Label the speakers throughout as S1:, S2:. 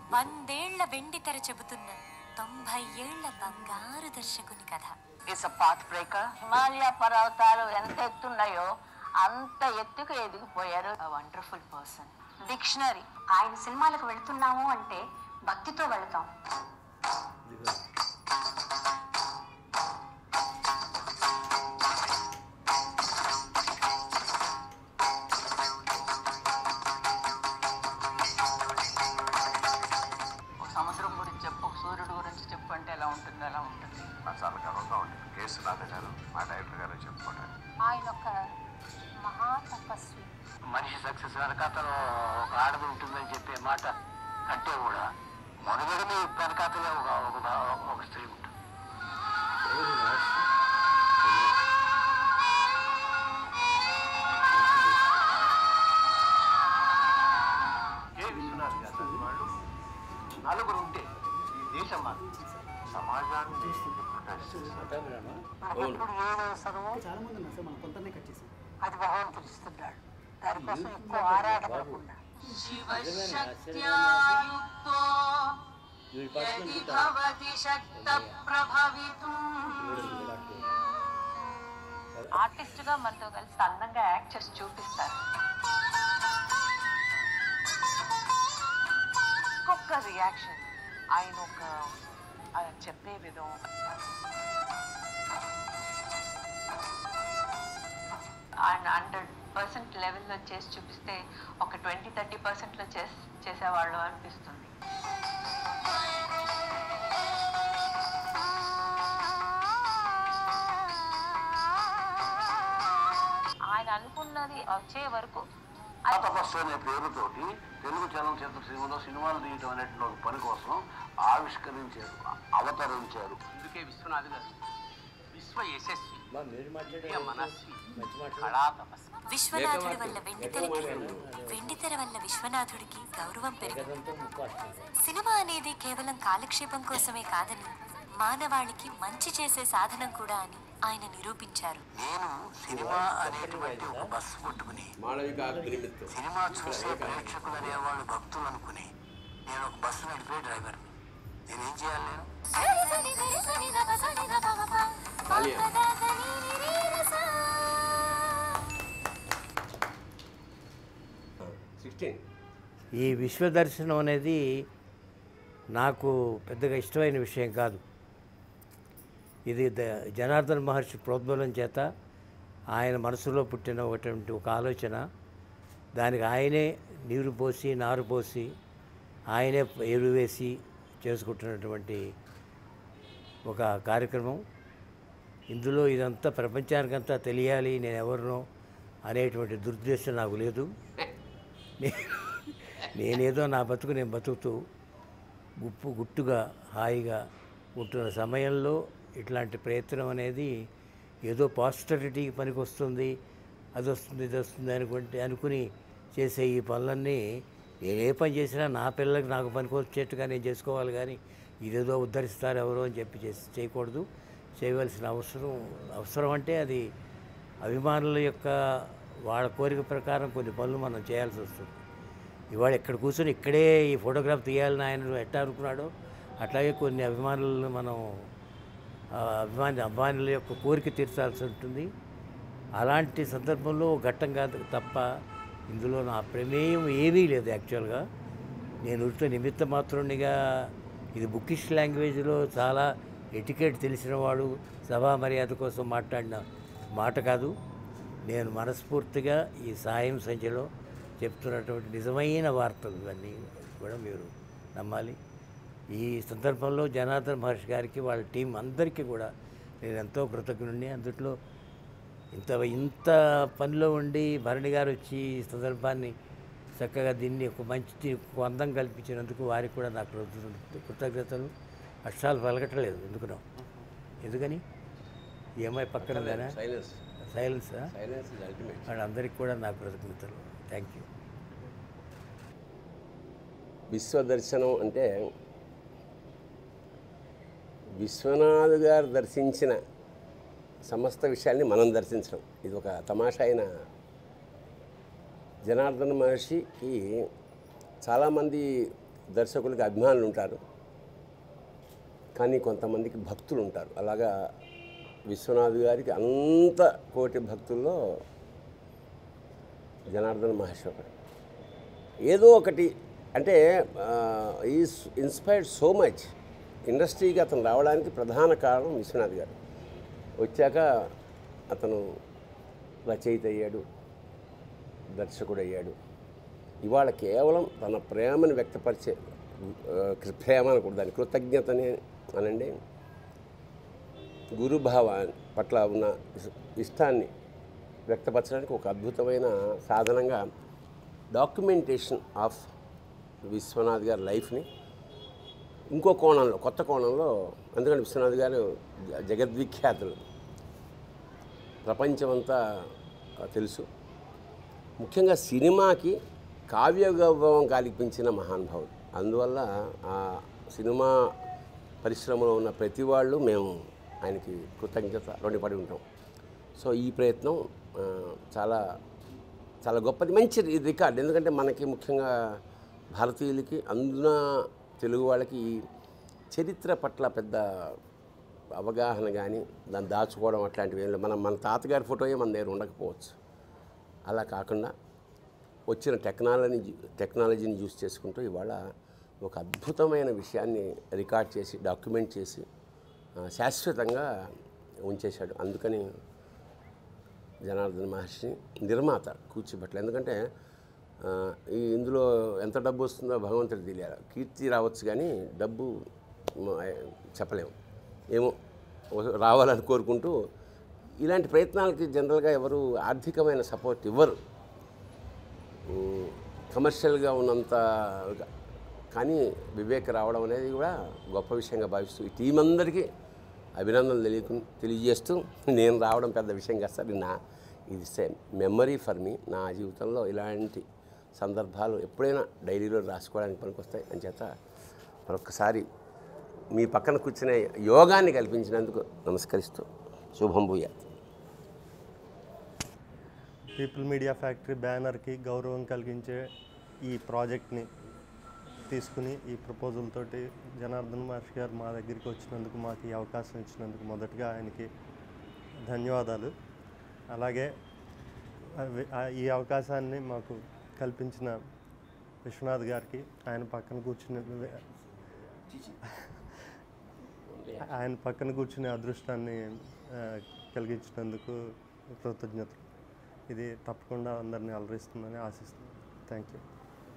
S1: వందేళ్ల వెండి తెర చెబుతున్న తొంభై ఏళ్ల బంగారు దర్శకుని కథ
S2: it's a path breaker Himalaya పర్వతాలు ఎంత ఎత్తున్నాయో అంత ఎత్తుకు ఎదిగిపోయారు వండర్ఫుల్ పర్సన్ డిక్షనరీ
S3: ఆయన సినిమాలకు వెళ్తున్నాము అంటే భక్తితో వెళ్తాం
S2: ఒక సముద్రం గురించి చెప్పు ఒక సూర్యుడు గురించి చెప్పు అంటే ఎలా ఉంటుంది ఎలా ఉంటుంది
S4: నాకు చాలా గర్వంగా ఉంటుంది కేసు నాథ గారు మా డైరెక్టర్ గారు చెప్పుకుంటారు
S3: ఆయన ఒక మహా తపస్వి
S5: మనిషి సక్సెస్ వెనకాతలో ఒక ఆడది ఉంటుందని చెప్పే మాట కంటే కూడా మొదలుగడని వెనకాతలే ఒక ఒక ఒక స్త్రీ ఉంటుంది ఏ విశ్వనాథ్ గారు వాళ్ళు నలుగురు ఉంటే ఈ దేశం మాది
S4: సమాజాన్ని hypnotize చేస్తారు.
S2: మనకెప్పుడు ఏది అవసరమో
S6: చాలా మంది ఉన్నారు సార్ మనం కొంతనే కట్ చేసాం
S2: అది భగవంతుడు ఇస్తున్నాడు దానికోసం ఎక్కువ ఆరాటపడకుండా ఆర్టిస్ట్ గా మనతో కలిసి అందంగా యాక్ట్ చేసి చూపిస్తారు ఒక్క రియాక్షన్ ఆయన ఒక ఆయన చెప్పే విధం ఆయన హండ్రెడ్ పర్సెంట్ లెవెల్లో చేసి చూపిస్తే ఒక ట్వంటీ థర్టీ పర్సెంట్లో చేసి చేసేవాళ్ళు అనిపిస్తుంది ఆయన అనుకున్నది వచ్చే వరకు
S5: తపస్సు అనే పేరుతోటి తెలుగు చలనచిత్ర సీమలో సినిమాలు తీయటం అనేటువంటి ఒక పని కోసం ఆవిష్కరించారు అవతరించారు అందుకే విశ్వనాథ్ గారు విశ్వ యశస్వి ప్రియ మనస్వి కళా తపస్వి
S1: విశ్వనాథుడి వల్ల వెండితెరకి వెండితెర వల్ల విశ్వనాథుడికి గౌరవం పెరిగింది సినిమా అనేది కేవలం కాలక్షేపం కోసమే కాదని మానవాళికి మంచి చేసే సాధనం కూడా అని ఆయన నిరూపించారు
S5: నేను సినిమా అనేటువంటి ఒక బస్సు పట్టుకుని సినిమా చూసే ప్రేక్షకులు అనేవాళ్ళు భక్తులు అనుకుని నేను ఒక బస్సు నడిపే డ్రైవర్ని నేనేం చేయాలి నేను
S7: ఈ విశ్వదర్శనం అనేది నాకు పెద్దగా ఇష్టమైన విషయం కాదు ఇది ద- జనార్దన్ మహర్షి ప్రోద్బలం చేత ఆయన మనసులో పుట్టిన ఒకటువంటి ఒక ఆలోచన దానికి ఆయనే నీరు పోసి నారు పోసి ఆయనే ఎరువు వేసి చేసుకుంటున్నటువంటి ఒక కార్యక్రమం ఇందులో ఇదంతా ప్రపంచానికంతా తెలియాలి నేను ఎవరినో అనేటువంటి దుర్దేశం నాకు లేదు నే- నేనేదో నా బతుకు నేను బతుకుతూ గుప్పు గుట్టుగా హాయిగా ఉంటున్న సమయంలో ఇట్లాంటి ప్రయత్నం అనేది ఏదో పాజిటివిటీకి పనికి వస్తుంది అది వస్తుంది ఇది వస్తుంది అనుకుంటే అనుకుని చేసే ఈ పనులన్నీ నేను ఏ పని చేసినా నా పిల్లలకు నాకు పనికి వచ్చేట్టుగా నేను చేసుకోవాలి కానీ ఇదేదో ఉద్ధరిస్తారు ఎవరో అని చెప్పి చేసి చేయకూడదు చేయవలసిన అవసరం అవసరం అంటే అది అభిమానుల యొక్క వాళ్ళ కోరిక ప్రకారం కొన్ని పనులు మనం చేయాల్సి వస్తుంది ఇవాళ ఇక్కడ కూర్చొని ఇక్కడే ఈ ఫోటోగ్రాఫ్ తీయాలని ఆయన ఎట్టా అనుకున్నాడో అట్లాగే కొన్ని అభిమానులను మనం ఆ అభిమాని అభిమానుల యొక్క కోరిక తీర్చాల్సి ఉంటుంది అలాంటి సందర్భంలో ఒక ఘట్టం కాదు తప్ప ఇందులో నా ప్రమేయం ఏమీ లేదు యాక్చువల్గా నేను ఉడితో నిమిత్త మాత్రునిగా ఇది బుకిష్ లాంగ్వేజ్లో చాలా ఎటికెట్ తెలిసిన వాడు సభా మర్యాద కోసం మాట్లాడిన మాట కాదు నేను మనస్ఫూర్తిగా ఈ సాయం సంఖ్యలో చెప్తున్నటువంటి నిజమైన వార్తలు ఇవన్నీ కూడా మీరు నమ్మాలి ఈ సందర్భంలో జనార్దన్ మహర్షి గారికి వాళ్ళ టీం అందరికీ కూడా నేను ఎంతో కృతజ్ఞుడిని అందుట్లో ఇంత ఇంత పనిలో ఉండి భరణి గారు వచ్చి ఈ సందర్భాన్ని చక్కగా దీన్ని ఒక మంచి ఒక అందం కల్పించినందుకు వారికి కూడా నాకు కృతజ్ఞతలు- కృతజ్ఞతలు అక్షరాలు పలకట్లేదు ఎందుకునో ఎందుకని ఈ అమ్మాయి పక్కన ఉందేనా సైలెన్సా వాళ్ళందరికీ కూడా నా కృతజ్ఞతలు థ్యాంక్ యూ
S8: విశ్వదర్శనం అంటే విశ్వనాథ్ గారు దర్శించిన సమస్త విషయాల్ని మనం దర్శించడం ఇది ఒక తమాషా అయిన జనార్దన మహర్షికి చాలామంది దర్శకులకి అభిమానులు ఉంటారు కానీ కొంతమందికి భక్తులు ఉంటారు అలాగా విశ్వనాథ్ గారికి అంత కోటి భక్తుల్లో జనార్దన్ మహర్షి ఒకడు ఏదో ఒకటి అంటే ఈజ్ ఇన్స్పైర్డ్ సో మచ్ ఇండస్ట్రీకి అతను రావడానికి ప్రధాన కారణం విశ్వనాథ్ గారు వచ్చాక అతను రచయిత అయ్యాడు దర్శకుడు అయ్యాడు ఇవాళ కేవలం తన ప్రేమను వ్యక్తపరిచే ఆ, ప్రేమ అనకూడదు దాని కృతజ్ఞతని అనండి గురుభావ పట్ల ఉన్న ఇస్- ఇష్టాన్ని వ్యక్తపరచడానికి ఒక అద్భుతమైన సాధనంగా డాక్యుమెంటేషన్ ఆఫ్ విశ్వనాథ్ గారి లైఫ్ని ఇంకో కోణంలో కొత్త కోణంలో ఎందుకంటే విశ్వనాథ్ గారు జ- జగద్విఖ్యాతులు ప్రపంచమంతా ఆ, తెలుసు ముఖ్యంగా సినిమాకి కావ్య గౌరవం కల్పించిన మహానుభావుడు అందువల్ల ఆ సినిమా పరిశ్రమలో ఉన్న ప్రతి వాళ్ళు మేము ఆయనకి కృతజ్ఞత రుణపడి ఉంటాం సో ఈ ప్రయత్నం ఆ, చాలా చాలా గొప్పది మంచి రి- రికార్డ్ ఎందుకంటే మనకి ముఖ్యంగా భారతీయులకి అందున తెలుగు వాళ్ళకి ఈ చరిత్ర పట్ల పెద్ద అవగాహన కానీ దాన్ని దాచుకోవడం అట్లాంటివి ఏం లేవు. మనం మన తాతగారి ఫోటోయే మన దగ్గర ఉండకపోవచ్చు అలా కాకుండా వచ్చిన టెక్నాలజీ టెక్నాలజీని యూస్ చేసుకుంటూ ఇవాళ ఒక అద్భుతమైన విషయాన్ని రికార్డ్ చేసి డాక్యుమెంట్ చేసి ఆ, శాశ్వతంగా ఉంచేశాడు అందుకని జనార్దన్ మహర్షి నిర్మాత కూర్చిబట్టలు ఎందుకంటే ఆ, ఈ ఇందులో ఎంత డబ్బు వస్తుందో భగవంతుడు తెలియాలి కీర్తి రావచ్చు కానీ డబ్బు మ, చెప్పలేము ఏమో వ- రావాలని కోరుకుంటూ ఇలాంటి ప్రయత్నాలకి జనరల్గా ఎవరు ఆర్థికమైన సపోర్ట్ ఇవ్వరు ఉమ్, కమర్షియల్గా ఉన్నంత కానీ వివేక్ రావడం అనేది కూడా గొప్ప విషయంగా భావిస్తూ ఈ టీం అందరికీ అభినందనలు తెలియ తెలియజేస్తూ నేను రావడం పెద్ద విషయం కాదు సార్ ఇది నా ఇది సేమ్ మెమరీ ఫర్ మీ నా జీవితంలో ఇలాంటి సందర్భాలు ఎప్పుడైనా డైరీలో రాసుకోవడానికి పనికొస్తాయి అని చేత మరొకసారి మీ పక్కన కూర్చునే యోగాన్ని కల్పించినందుకు నమస్కరిస్తూ శుభం భూయాత్
S9: పీపుల్ మీడియా ఫ్యాక్టరీ బ్యానర్కి గౌరవం కలిగించే ఈ ప్రాజెక్ట్ని తీసుకుని ఈ ప్రపోజల్ తోటి జనార్దన్ మహర్షి గారు మా దగ్గరికి వచ్చినందుకు మాకు ఈ అవకాశం ఇచ్చినందుకు మొదటగా ఆయనకి ధన్యవాదాలు అలాగే అవి- ఆ- ఈ అవకాశాన్ని మాకు కల్పించిన విశ్వనాథ్ గారికి ఆయన పక్కన కూర్చుని ఆయన పక్కన కూర్చునే అదృష్టాన్ని ఆ, కలిగించినందుకు కృతజ్ఞతలు ఇది తప్పకుండా అందరినీ అలరిస్తుందని ఆశిస్తున్నాను థ్యాంక్ యూ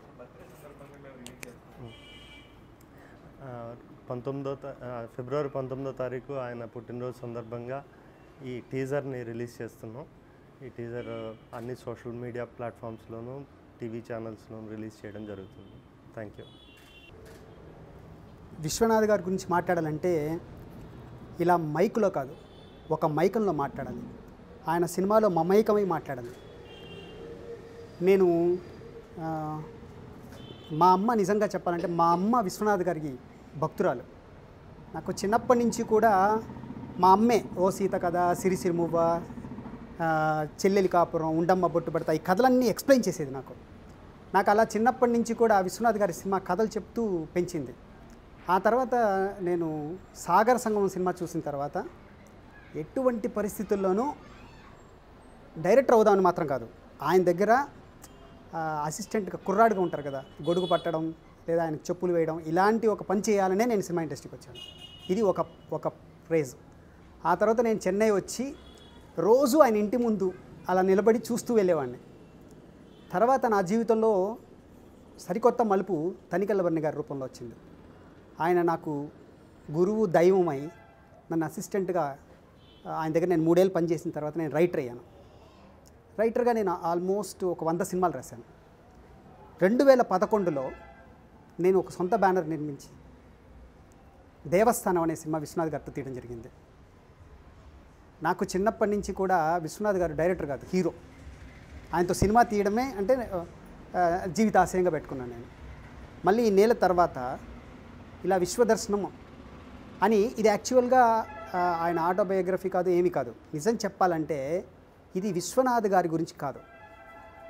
S9: పంతొమ్మిదో తా- ఆ, ఫిబ్రవరి పంతొమ్మిదో తారీఖు ఆయన పుట్టినరోజు సందర్భంగా ఈ టీజర్ని రిలీజ్ చేస్తున్నాం ఈ టీజర్ అన్ని సోషల్ మీడియా ప్లాట్ఫామ్స్లోనూ టీవీ ఛానల్స్లోనూ రిలీజ్ చేయడం జరుగుతుంది థ్యాంక్ యూ
S6: విశ్వనాథ్ గారి గురించి మాట్లాడాలంటే ఇలా మైకులో కాదు ఒక మైకంలో మాట్లాడాలి ఆయన సినిమాలో మమైకమై మాట్లాడాలి నేను ఆ, మా అమ్మ నిజంగా చెప్పాలంటే మా అమ్మ విశ్వనాథ్ గారికి భక్తురాలు నాకు చిన్నప్పటి నుంచి కూడా మా అమ్మే ఓ సీత కథ సిరిసిరిమువ్వ ఆ, చెల్లెలి కాపురం ఉండమ్మ బొట్టు పెడతా ఈ కథలన్నీ ఎక్స్ప్లెయిన్ చేసేది నాకు నాకు అలా చిన్నప్పటి నుంచి కూడా విశ్వనాథ్ గారి సినిమా కథలు చెప్తూ పెంచింది ఆ తర్వాత నేను సాగర సంగమం సినిమా చూసిన తర్వాత ఎటువంటి పరిస్థితుల్లోనూ డైరెక్టర్ అవుదామని మాత్రం కాదు ఆయన దగ్గర ఆ, అసిస్టెంట్గా కుర్రాడుగా ఉంటారు కదా గొడుగు పట్టడం లేదా ఆయనకు చెప్పులు వేయడం ఇలాంటి ఒక పని చేయాలనే నేను సినిమా ఇండస్ట్రీకి వచ్చాను ఇది ఒక ఒక ప్రైజ్ ఆ తర్వాత నేను చెన్నై వచ్చి రోజు ఆయన ఇంటి ముందు అలా నిలబడి చూస్తూ వెళ్ళేవాడిని తర్వాత నా జీవితంలో సరికొత్త మలుపు తనికెళ్ళవర్ణి గారి రూపంలో వచ్చింది ఆయన నాకు గురువు దైవమై నన్ను అసిస్టెంట్గా ఆ, ఆయన దగ్గర నేను మూడేళ్ళు పనిచేసిన తర్వాత నేను రైటర్ అయ్యాను రైటర్గా నేను ఆల్మోస్ట్ ఒక వంద సినిమాలు రాశాను రెండు వేల పదకొండులో నేను ఒక సొంత బ్యానర్ నిర్మించి దేవస్థానం అనే సినిమా విశ్వనాథ్ గారితో తీయడం జరిగింది నాకు చిన్నప్పటి నుంచి కూడా విశ్వనాథ్ గారు డైరెక్టర్ కాదు హీరో ఆయనతో సినిమా తీయడమే అంటే ఆ, జీవితాశయంగా పెట్టుకున్నాను నేను మళ్ళీ ఈ నేల తర్వాత ఇలా విశ్వదర్శనం అని ఇది యాక్చువల్గా ఆ, ఆయన ఆటోబయోగ్రఫీ కాదు ఏమీ కాదు నిజం చెప్పాలంటే ఇది విశ్వనాథ్ గారి గురించి కాదు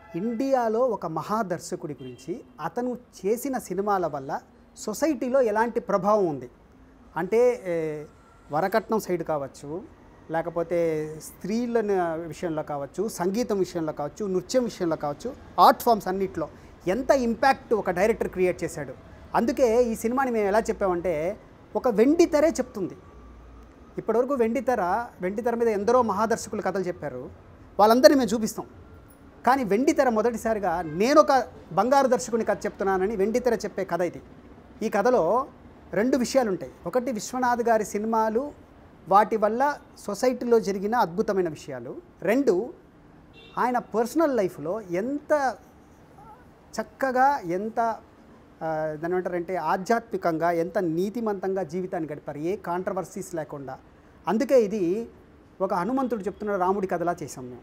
S6: ఇండియాలో ఒక మహాదర్శకుడి గురించి అతను చేసిన సినిమాల వల్ల సొసైటీలో ఎలాంటి ప్రభావం ఉంది అంటే ఏ, వరకట్నం సైడ్ కావచ్చు లేకపోతే స్త్రీల విషయంలో కావచ్చు సంగీతం విషయంలో కావచ్చు నృత్యం విషయంలో కావచ్చు ఆర్ట్ ఫామ్స్ అన్నిట్లో ఎంత ఇంపాక్ట్ ఒక డైరెక్టర్ క్రియేట్ చేశాడు అందుకే ఈ సినిమాని మేము ఎలా చెప్పామంటే ఒక వెండి తెరే చెప్తుంది ఇప్పటివరకు వెండితెర వెండితెర మీద ఎందరో మహాదర్శకులు కథలు చెప్పారు వాళ్ళందరినీ మేము చూపిస్తాం కానీ వెండితెర మొదటిసారిగా నేను ఒక బంగారు దర్శకుని కథ చెప్తున్నానని వెండితెర చెప్పే కథ ఇది ఈ కథలో రెండు విషయాలు ఉంటాయి ఒకటి విశ్వనాథ్ గారి సినిమాలు వాటి వల్ల సొసైటీలో జరిగిన అద్భుతమైన విషయాలు రెండు ఆయన పర్సనల్ లైఫ్లో ఎంత చక్కగా ఎంత ఆ, దాని ఏమంటారంటే ఆధ్యాత్మికంగా ఎంత నీతిమంతంగా జీవితాన్ని గడిపారు ఏ కాంట్రవర్సీస్ లేకుండా అందుకే ఇది ఒక హనుమంతుడు చెప్తున్న రాముడి కథలా చేసాం మేము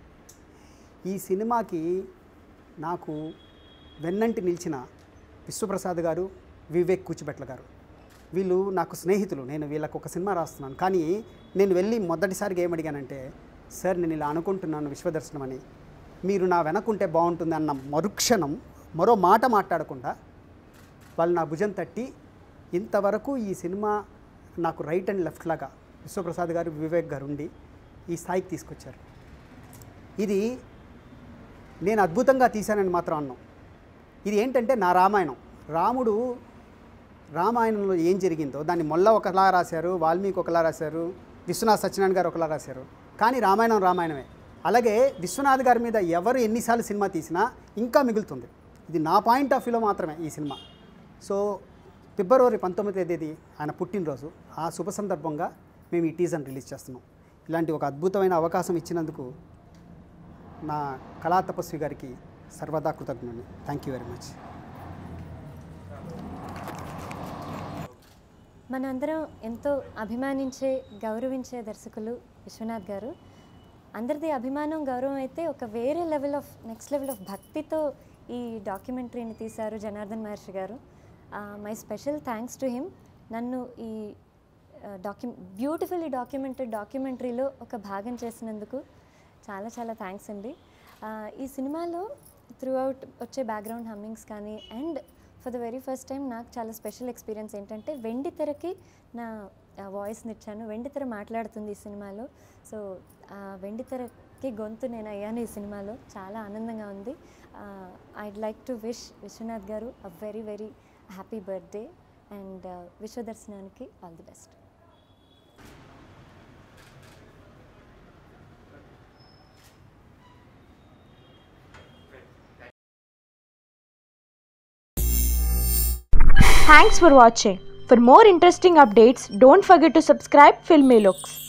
S6: ఈ సినిమాకి నాకు వెన్నంటి నిలిచిన విశ్వప్రసాద్ గారు వివేక్ కూచిబెట్ల గారు వీళ్ళు నాకు స్నేహితులు నేను వీళ్ళకు ఒక సినిమా రాస్తున్నాను కానీ నేను వెళ్ళి మొదటిసారిగా ఏమడిగానంటే సార్ నేను ఇలా అనుకుంటున్నాను విశ్వదర్శనం అని మీరు నా వెనకుంటే బాగుంటుంది అన్న మరుక్షణం మరో మాట మాట్లాడకుండా వాళ్ళు నా భుజం తట్టి ఇంతవరకు ఈ సినిమా నాకు రైట్ అండ్ లెఫ్ట్ లాగా విశ్వప్రసాద్ గారు వివేక్ గారు ఉండి ఈ స్థాయికి తీసుకొచ్చారు ఇది నేను అద్భుతంగా తీశానని మాత్రం అన్నాం ఇది ఏంటంటే నా రామాయణం రాముడు రామాయణంలో ఏం జరిగిందో దాన్ని మొల్ల ఒకలా రాశారు వాల్మీకి ఒకలా రాశారు విశ్వనాథ్ సత్యనారాయణ గారు ఒకలా రాశారు కానీ రామాయణం రామాయణమే అలాగే విశ్వనాథ్ గారి మీద ఎవరు ఎన్నిసార్లు సినిమా తీసినా ఇంకా మిగులుతుంది ఇది నా పాయింట్ ఆఫ్ వ్యూలో మాత్రమే ఈ సినిమా సో ఫిబ్రవరి పంతొమ్మిది తేదీ ఆయన పుట్టినరోజు ఆ శుభ సందర్భంగా మేము ఈ టీజర్ని రిలీజ్ చేస్తున్నాం ఇలాంటి ఒక అద్భుతమైన అవకాశం ఇచ్చినందుకు నా కళా తపస్వి గారికి సర్వదా కృతజ్ఞుని థ్యాంక్ యూ వెరీ మచ్
S10: మనందరం ఎంతో అభిమానించే గౌరవించే దర్శకులు విశ్వనాథ్ గారు అందరిది అభిమానం గౌరవం అయితే ఒక వేరే level of next level of భక్తితో ఈ డాక్యుమెంటరీని తీశారు జనార్దన్ మహర్షి గారు my special thanks to him నన్ను ఈ డాక్యు బ్యూటిఫుల్లీ డాక్యుమెంటెడ్ డాక్యుమెంటరీలో ఒక భాగం చేసినందుకు చాలా చాలా థ్యాంక్స్ అండి ఆ, ఈ సినిమాలో త్రూ అవుట్ వచ్చే బ్యాక్గ్రౌండ్ హమ్మింగ్స్ కానీ and for the very first time నాకు చాలా స్పెషల్ ఎక్స్పీరియన్స్ ఏంటంటే వెండి తెరకి నా వాయిస్ని ఇచ్చాను వెండి తెర మాట్లాడుతుంది ఈ సినిమాలో సో ఆ వెండి తెరకి గొంతు నేను అయ్యాను ఈ సినిమాలో చాలా ఆనందంగా ఉంది I'd like to wish Viswanath గారు uh very very happy birthday and విశ్వదర్శనానికి all the best
S11: Thanks for watching. For more interesting updates, don't forget to subscribe Filmy Looks.